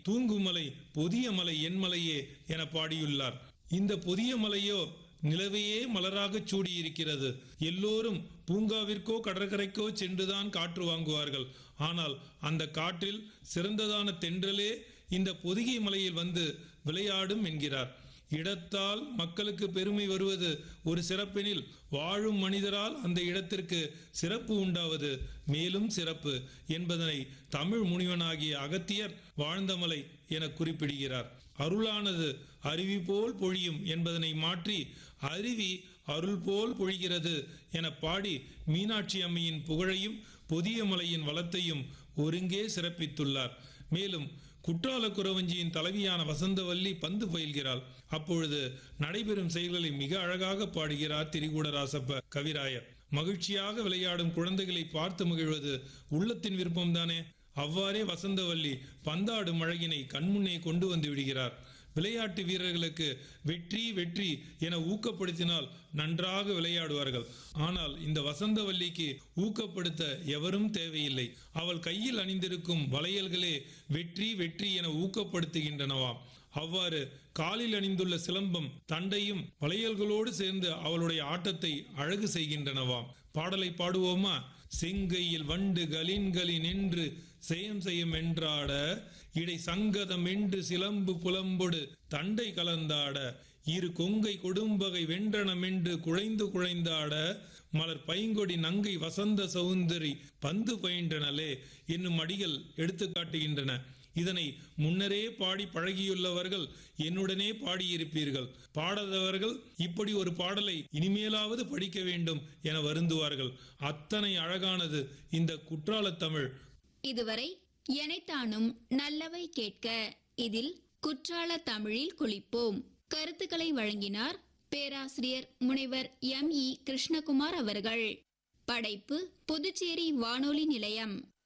தூங்குமலை புதிய மலை என் மலையே என பாடியுள்ளார் இந்த புதிய மலையோ நிலவையே மலராகச் சூடியிருக்கிறது எல்லோரும் பூங்காவிற்கோ கடற்கரைக்கோ சென்றுதான் காற்று வாங்குவார்கள் ஆனால் அந்த காற்றில் சிறந்ததான தென்றலே இந்த பொதிகை மலையில் வந்து விளையாடும் என்கிறார் இடத்தால் மக்களுக்கு பெருமை வருவது ஒரு சிறப்பெனில் வாழும் மனிதரால் அந்த இடத்திற்கு சிறப்பு உண்டாவது மேலும் சிறப்பு என்பதனை தமிழ் முனிவனாகிய அகத்தியர் வாழ்ந்தமலை என குறிப்பிடுகிறார் அருளானது அருவி போல் பொழியும் என்பதனை மாற்றி அருவி அருள் போல் பொழிகிறது என பாடி மீனாட்சி அம்மையின் புகழையும் புதிய மலையின் வளத்தையும் ஒருங்கே சிறப்பித்துள்ளார் மேலும் குற்றால குறவஞ்சியின் தலைவியான வசந்தவல்லி பந்து பயில்கிறாள் அப்பொழுது நடைபெறும் செயல்களை மிக அழகாக பாடுகிறார் திரிகூடராசப்ப கவிராயர் மகிழ்ச்சியாக விளையாடும் குழந்தைகளை பார்த்து மகிழ்வது உள்ளத்தின் விருப்பம்தானே அவ்வாறே வசந்தவல்லி பந்தாடும் அழகினை கண்முன்னே கொண்டு வந்து விடுகிறார் விளையாட்டு வீரர்களுக்கு வெற்றி வெற்றி என ஊக்கப்படுத்தினால் நன்றாக விளையாடுவார்கள் ஆனால் இந்த வசந்தவல்லிக்கு ஊக்கப்படுத்த எவரும் தேவையில்லை அவள் கையில் அணிந்திருக்கும் வளையல்களே வெற்றி வெற்றி என ஊக்கப்படுத்துகின்றனவாம் அவ்வாறு காலில் அணிந்துள்ள சிலம்பம் தண்டையும் வளையல்களோடு சேர்ந்து அவளுடைய ஆட்டத்தை அழகு செய்கின்றனவாம் பாடலை பாடுவோமா செங்கையில் வண்டு கலின்களின் என்று செயம் செய்யும் என்றாட இடை சங்கதம் என்று சிலம்பு புலம்பொடு தண்டை கலந்தாட இரு கொங்கை கொடும்பகை வென்றனம் என்று குழைந்து குழைந்தாட மலர் பைங்கொடி நங்கை வசந்த சௌந்தரி பந்து பயின்றனலே என்னும் அடிகள் எடுத்து காட்டுகின்றன இதனை முன்னரே பாடி பழகியுள்ளவர்கள் என்னுடனே பாடியிருப்பீர்கள் பாடாதவர்கள் இப்படி ஒரு பாடலை இனிமேலாவது படிக்க வேண்டும் என வருந்துவார்கள் அத்தனை அழகானது இந்த குற்றாலத் தமிழ் இதுவரை எனைத்தானும் நல்லவை கேட்க இதில் குற்றால தமிழில் குளிப்போம் கருத்துக்களை வழங்கினார் பேராசிரியர் முனைவர் எம் இ கிருஷ்ணகுமார் அவர்கள் படைப்பு புதுச்சேரி வானொலி நிலையம்